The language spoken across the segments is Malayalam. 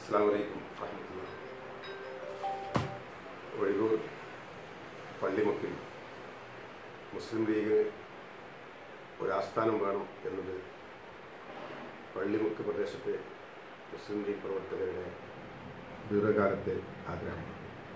അസ്സാം വലൈക്കും വറഹമത്തുള്ള ഒഴിവൂർ പള്ളിമുക്കിൽ മുസ്ലിം ലീഗിന് ഒരാസ്ഥാനം വേണം എന്നത് പള്ളിമുക്ക് പ്രദേശത്തെ മുസ്ലിം ലീഗ് പ്രവർത്തകരുടെ ദീർഘകാലത്തെ ആഗ്രഹമാണ്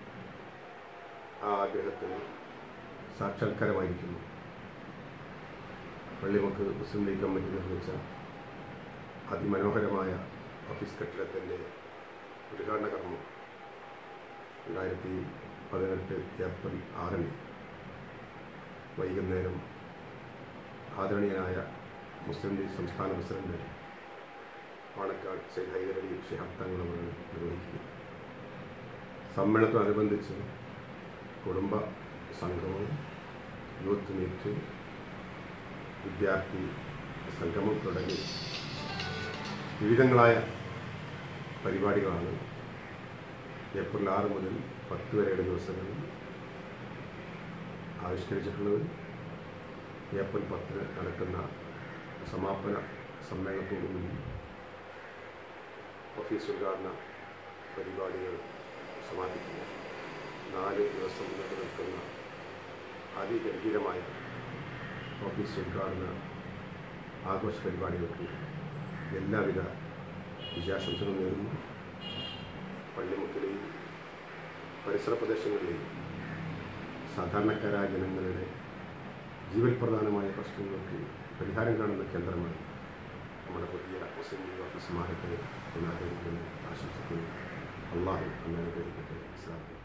ആ ആഗ്രഹത്തിന് സാക്ഷാത്കാരമായിരിക്കുന്നു പള്ളിമുക്ക് മുസ്ലിം ലീഗ് കമ്മിറ്റി നിർമ്മിച്ച അതിമനോഹരമായ ഓഫീസ് കെട്ടിടത്തിൻ്റെ ഉദ്ഘാടന കർമ്മം രണ്ടായിരത്തി പതിനെട്ട് ഏപ്രിൽ ആറിന് വൈകുന്നേരം ആദരണീയനായ മുസ്ലിം ലീഗ് സംസ്ഥാന പ്രസിഡന്റ് പാണക്കാട് സെയ്ദ് ഹൈദരലി ഷിഹാബ് തങ്ങളുമാണ് നിർവഹിക്കുക സമ്മേളനത്തോടനുബന്ധിച്ച് കുടുംബ സംഗമം യൂത്ത് മീറ്റ് വിദ്യാർത്ഥി സംഗമം തുടങ്ങി വിവിധങ്ങളായ പരിപാടികളാണ് ഏപ്രിൽ ആറ് മുതൽ പത്ത് വരെയുള്ള ദിവസങ്ങളിൽ ആവിഷ്കരിച്ചിട്ടുള്ളത് ഏപ്രിൽ പത്തിന് നടക്കുന്ന സമാപന സമ്മേളനത്തോടുകൂടി ഓഫീസ് ഉദ്ഘാടന പരിപാടികൾ സമാപിക്കുന്നു നാല് ദിവസം നീണ്ടു നിൽക്കുന്ന അതിഗംഭീരമായ ഓഫീസ് ഉദ്ഘാടന ആഘോഷ പരിപാടികൾക്ക് എല്ലാവിധ വിജയാശംസകളും നേരുന്നു പള്ളിമുക്കിലെയും പരിസര പ്രദേശങ്ങളിലെയും സാധാരണക്കാരായ ജനങ്ങളുടെ ജീവൽ പ്രധാനമായ പ്രശ്നങ്ങൾക്ക് പരിഹാരം കാണുന്ന കേന്ദ്രമായി നമ്മുടെ പുതിയ മുസ്ലിം ലീഗ് ഓഫീസ് മാറട്ടെ എന്ന് ആഗ്രഹിക്കുന്നു ആശംസിക്കുന്നു അള്ളാഹു അന്ന് അനുഗ്രഹിക്കട്ടെ ഇസ്ലാം